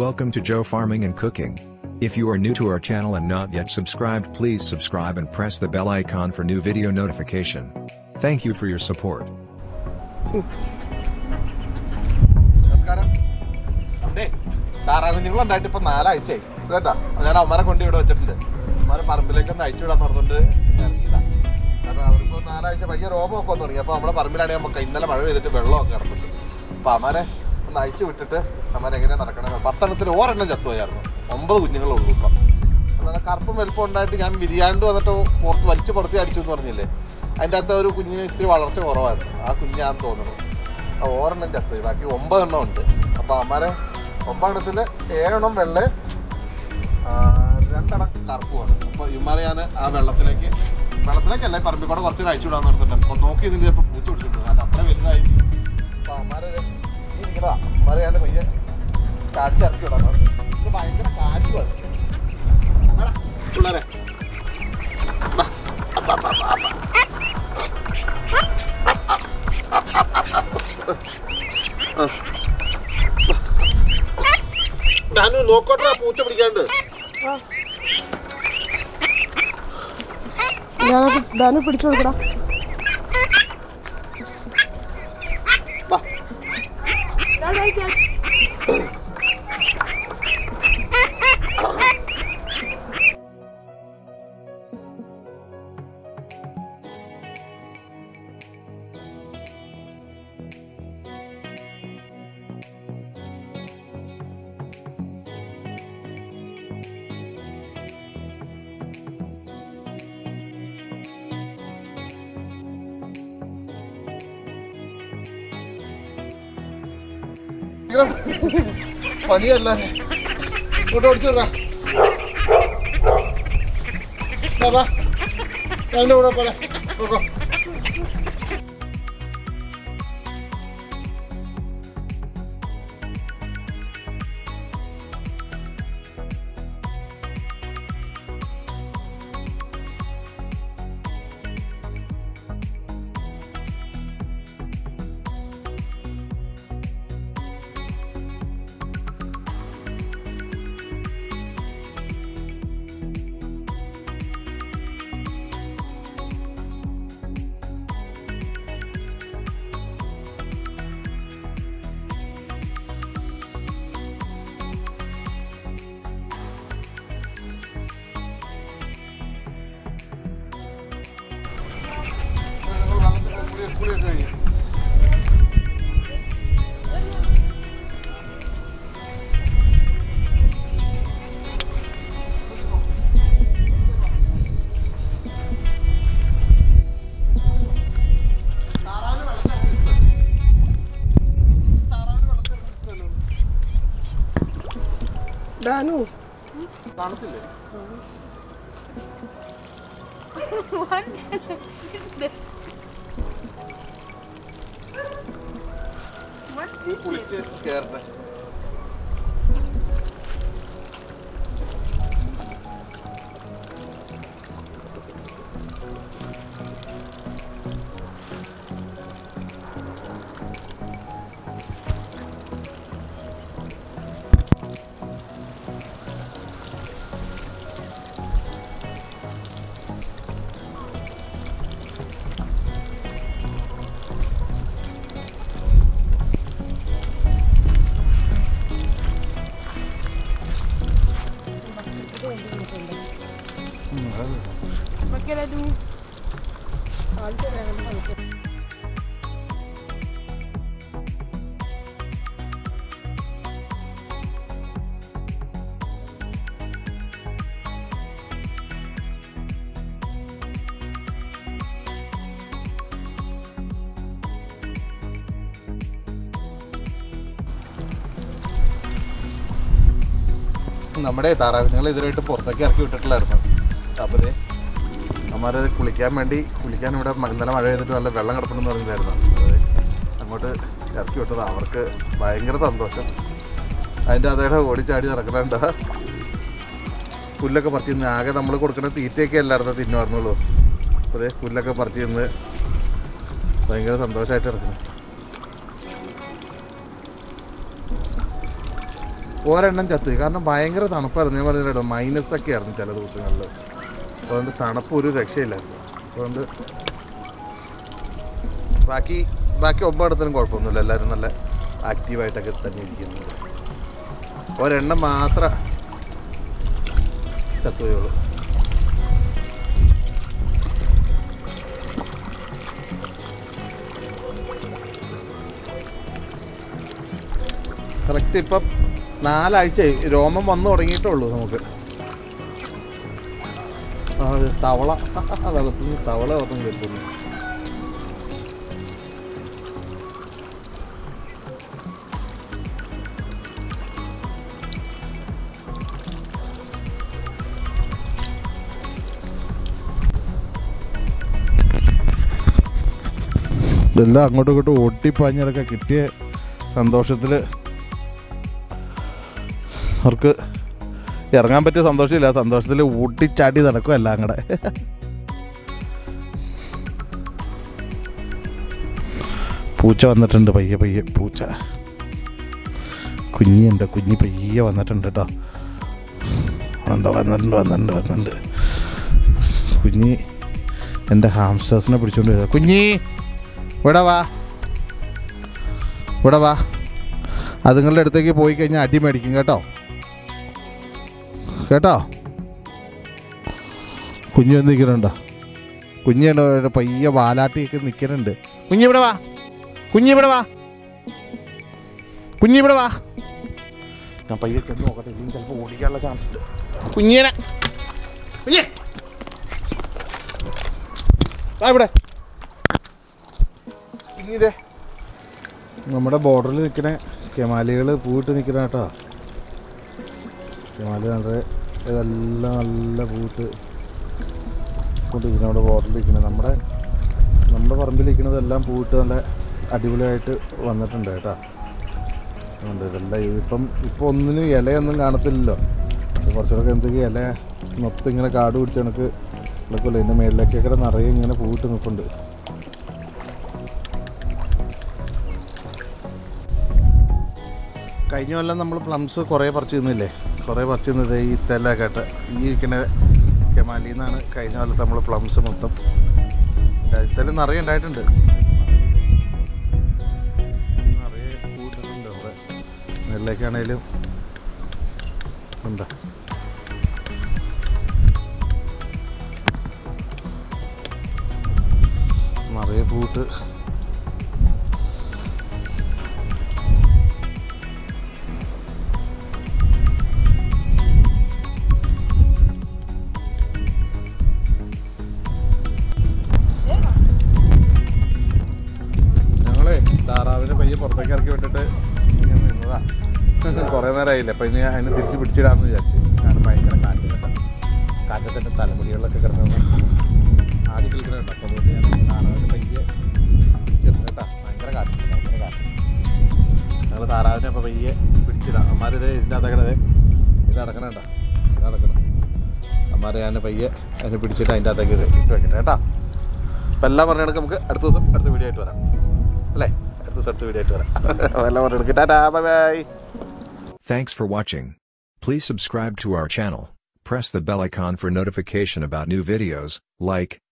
Welcome to Joe Farming and Cooking. If you are new to our channel and not yet subscribed please subscribe and press the bell icon for new video notification. Thank you for your support. നമസ്കാരം അതെ താറാകുഞ്ഞുങ്ങൾ ഉണ്ടായിട്ട് ഇപ്പൊ നാലാഴ്ചയായി കേട്ടാ ഞാൻ അവന്മാരെ കൊണ്ട് ഇവിടെ വെച്ചിട്ടുണ്ട് അവന്മാരെ പറമ്പിലേക്ക് ഒന്ന് അയച്ചു വിടാൻ പറഞ്ഞിട്ട് ഇറങ്ങിയതാ കാരണം അവർക്ക് നാലാഴ്ച ഭയങ്കര രോഗമൊക്കെ വന്നു തുടങ്ങി അപ്പൊ നമ്മുടെ പറമ്പിലാണെങ്കിൽ നമുക്ക് ഇന്നലെ മഴ പെയ്തിട്ട് വെള്ളമൊക്കെ കിടന്നിട്ട് അപ്പൊ അവന്മാരെ ഒന്ന് അയച്ചു വിട്ടിട്ട് അവന്മാരെ എങ്ങനെ നടക്കണം പത്തെണ്ണത്തിൽ ഓരെണ്ണം ചത്തുപോയായിരുന്നു ഒമ്പത് കുഞ്ഞുങ്ങളുള്ളൂ ഇപ്പം എന്നാൽ കറുപ്പും വലുപ്പം ഉണ്ടായിട്ട് ഞാൻ വിരിയാണ്ട് വന്നിട്ട് പുറത്ത് വലിച്ചു പുറത്ത് അടിച്ചു എന്ന് പറഞ്ഞില്ലേ അതിൻ്റെ അകത്ത് ഒരു കുഞ്ഞിന് ഇത്തിരി വളർച്ച കുറവായിരുന്നു ആ കുഞ്ഞാന്ന് തോന്നുന്നു ആ ഓരെണ്ണം ചത്തുപോയി ബാക്കി ഒമ്പതെണ്ണം ഉണ്ട് അപ്പോൾ അമ്മാരെ ഒമ്പതെണ്ണത്തിൽ ഏഴെണ്ണം വെള്ള രണ്ടെണ്ണം കറുപ്പുമാണ് അപ്പോൾ ഇമാരെ ഞാൻ ആ വെള്ളത്തിലേക്ക് വെള്ളത്തിലേക്കല്ല ഈ പറമ്പിൽ കൂടെ കുറച്ച് കഴിച്ചു വിടാൻ നിർത്തുന്നുണ്ട് അപ്പോൾ നോക്കി ഇതിൻ്റെ ചിലപ്പോൾ പൂച്ച പിടിച്ചിട്ടുണ്ട് കാരണം അത്ര വലുതായി അപ്പോൾ അമ്മാരെ ഈ ഇരിക്കണതാ അമ്മാരെ ഞാൻ പയ്യെ കാടിച്ചിറക്കി വിടാൻ പറഞ്ഞു. ഇത് ഭയങ്കര കാറ്റുമാണ് ആടാ, പിള്ളേരെ ബാ, ബാ, ബാ, ബാ, ബാ. ഞാനും നോക്കട്ടെ പൂച്ച പിടിക്കാണ്ട് ഞാനത് ധനു പിടിച്ചു കൊടുക്കടാ വാ. ഭയങ്കര പണിയല്ല ഇങ്ങോട്ട് ഓടിച്ചു വിടാ ബാബാ ഞാൻ ഇവിടെ പോലെ നോക്കോ ധനു തണുത്തില്ലേ നീ കുളിച്ച് കേറട്ടെ വെക്കലു നമ്മുടെ താറാവിനുകൾ ഇതുവരെയായിട്ട് പുറത്തേക്ക് ഇറക്കി വിട്ടിട്ടില്ലായിരുന്നു അപ്പോൾ ദേ അമ്മാരത് കുളിക്കാൻ വേണ്ടി കുളിക്കാൻ ഇവിടെ മ- ഇന്നലെ മഴ പെയ്തിട്ട് നല്ല വെള്ളം കിടപ്പുണ്ടെന്ന് പറഞ്ഞിട്ടായിരുന്നു അത് അങ്ങോട്ട് ഇറക്കി വിട്ടത് അവർക്ക് ഭയങ്കര സന്തോഷം അതിൻ്റെ അതേടെ ഓടിച്ചാടി നടക്കണണ്ട പുല്ലൊക്കെ പറിച്ച് തിന്ന് ആകെ നമ്മൾ കൊടുക്കുന്ന തീറ്റയൊക്കെ അല്ലായിരുന്നു തിന്നുമായിരുന്നുള്ളൂ അപ്പോൾ ദേ പുല്ലൊക്കെ പറിച്ച് തിന്ന് ഭയങ്കര സന്തോഷമായിട്ട് നടക്കണം ഒരെണ്ണം ചത്തുപോയി കാരണം ഭയങ്കര തണുപ്പായിരുന്നു ഞാൻ പറഞ്ഞിട്ടോ മൈനസ് ഒക്കെ ആയിരുന്നു ചില ദിവസങ്ങളിൽ അതുകൊണ്ട് തണുപ്പ് ഒരു രക്ഷയില്ലായിരുന്നു അതുകൊണ്ട് ബാക്കി ബാക്കി ഒമ്പതിടത്തിനും കുഴപ്പമൊന്നുമില്ല എല്ലാവരും നല്ല ആക്റ്റീവായിട്ടൊക്കെ തന്നെ ഇരിക്കുന്നുണ്ട് ഒരെണ്ണം മാത്രം ചത്തുപോയുള്ളൂ കറക്റ്റ് ഇപ്പം നാലാഴ്ചയായി രോമം വന്നു തുടങ്ങിയിട്ടേ ഉള്ളൂ നമുക്ക് ആ, ഇത് തവള വെള്ളത്തിൽ തവള പറഞ്ഞു കേൾക്കുന്നു ഇതെല്ലാം അങ്ങോട്ടും ഇങ്ങോട്ടും ഓട്ടിപ്പാഞ്ഞതൊക്കെ കിട്ടിയ സന്തോഷത്തിൽ അവർക്ക് ഇറങ്ങാൻ പറ്റിയ സന്തോഷമില്ല സന്തോഷത്തിൽ ഊട്ടിച്ചാടി നടക്കും എല്ലാം കൂടെ പൂച്ച വന്നിട്ടുണ്ട് പയ്യെ പയ്യെ പൂച്ച കുഞ്ഞിയുണ്ട് കുഞ്ഞി പയ്യെ വന്നിട്ടുണ്ട് കേട്ടോ വന്നിട്ടുണ്ട് വന്നിട്ടുണ്ട് വന്നിട്ടുണ്ട് വന്നിട്ടുണ്ട് കുഞ്ഞി എൻ്റെ ഹാംസ്റ്റേഴ്സിനെ പിടിച്ചോണ്ട് പോയതാ കുഞ്ഞി ഇവിടെ വാ ഇവിടെ വാ അതുങ്ങളുടെ അടുത്തേക്ക് പോയി കഴിഞ്ഞാൽ അടി മേടിക്കും കേട്ടോ കേട്ടോ കുഞ്ഞ് വന്ന് നിൽക്കുന്നുണ്ടോ കുഞ്ഞുണ്ട് ഇവിടെ പയ്യെ വാലാട്ടിയൊക്കെ നിൽക്കുന്നുണ്ട് കുഞ്ഞിവിടെ വാ കുഞ്ഞിവിടെ വാ കുഞ്ഞിവിടെ വാ ഞാൻ പയ്യെ ചെന്ന് നോക്കട്ടെ ഇല്ലെങ്കിൽ ചിലപ്പോൾ ഓടിക്കാനുള്ള ചാൻസ് ഉണ്ട് കുഞ്ഞിനെ കുഞ്ഞേ വാ ഇവിടെ കുഞ്ഞിതേ നമ്മുടെ ബോർഡറിൽ നിൽക്കണ കെമാലികൾ പൂവിട്ട് നിൽക്കണ കേട്ടോ കെമാലി നല്ല ഇതെല്ലാം നല്ല പൂവിട്ട് കൊണ്ടിരിക്കുന്ന നമ്മുടെ ബോർഡറിൽ നിൽക്കുന്നത് നമ്മുടെ നമ്മുടെ പറമ്പിൽ നിൽക്കുന്നതെല്ലാം പൂവിട്ട് നല്ല അടിപൊളിയായിട്ട് വന്നിട്ടുണ്ട് കേട്ടോ അതുകൊണ്ട് ഇതെല്ലാം ഇപ്പം ഇപ്പോൾ ഒന്നിനും ഇലയൊന്നും കാണത്തില്ലല്ലോ ഇത് കുറച്ചുകൂടെ എന്തൊക്കെ ഇല മൊത്തം ഇങ്ങനെ കാട് പിടിച്ച് കണക്ക് ഇളക്കുമല്ലോ ഇതിൻ്റെ മേളിലേക്കൊക്കെ നിറയെ ഇങ്ങനെ പൂവിട്ട് നിൽപ്പുണ്ട് കഴിഞ്ഞ കൊല്ലം നമ്മൾ പ്ലംസ് കുറേ പറിച്ചു തിന്നില്ലേ കുറേ പറിച്ചു തിന്നത് ഈ തെല കേട്ട് ഈ ഇരിക്കുന്ന കെമാലിയിൽ നിന്നാണ് കഴിഞ്ഞ കൊല്ലത്ത് നമ്മൾ പ്ലംസ് മൊത്തം ഇതിൽ നിറയെ ഉണ്ടായിട്ടുണ്ട് നിറയെ കൂട്ടുന്നുണ്ട് അവിടെ നെല്ലേക്കാണേലും എന്താ നിറയെ പൂട്ട് ഞങ്ങളെ താറാവിനെ പയ്യെ പുറത്തേക്ക് ഇറക്കി വിട്ടിട്ട് ഇങ്ങനെ നിന്നതാ കുറേ നേരമായില്ല അപ്പം ഇനി അതിനെ തിരിച്ച് പിടിച്ചിടാന്ന് വിചാരിച്ചു കാരണം ഭയങ്കര കാറ്റ് കേട്ടോ കാറ്റത്തിൻ്റെ തലമുടികളിലൊക്കെ കിടന്നു ആടി കളിക്കുന്നുണ്ട് അപ്പോൾ അതുകൊണ്ട് ഞാൻ താറാവിനെ പയ്യെ പിടിച്ചിരുന്നു കേട്ടോ ഭയങ്കര കാറ്റ് ഭയങ്കര കാറ്റ് ഞങ്ങൾ താറാവിനെ അപ്പോൾ പയ്യെ പിടിച്ചിടാം അമ്മാരിത് ഇതിൻ്റെ അകത്തക്കടത് ഇത് നടക്കണണ്ട ഇത് നടക്കണം അമ്മാരെ ഞാൻ പയ്യെ അതിനെ പിടിച്ചിട്ട് അതിൻ്റെ അകത്തേക്ക് ഇത് ഇട്ട് വെക്കട്ടെ കേട്ടോ അപ്പം എല്ലാം പറഞ്ഞ നമുക്ക് അടുത്ത ദിവസം അടുത്ത വീഡിയോ ആയിട്ട് വരാം അല്ലേ അടുത്ത ദിവസം അടുത്ത വീഡിയോ ആയിട്ട് വരാം എല്ലാം പറഞ്ഞെടുക്കും tata bye bye Thanks for watching. Please subscribe to our channel, press the bell icon for notification about new videos, like,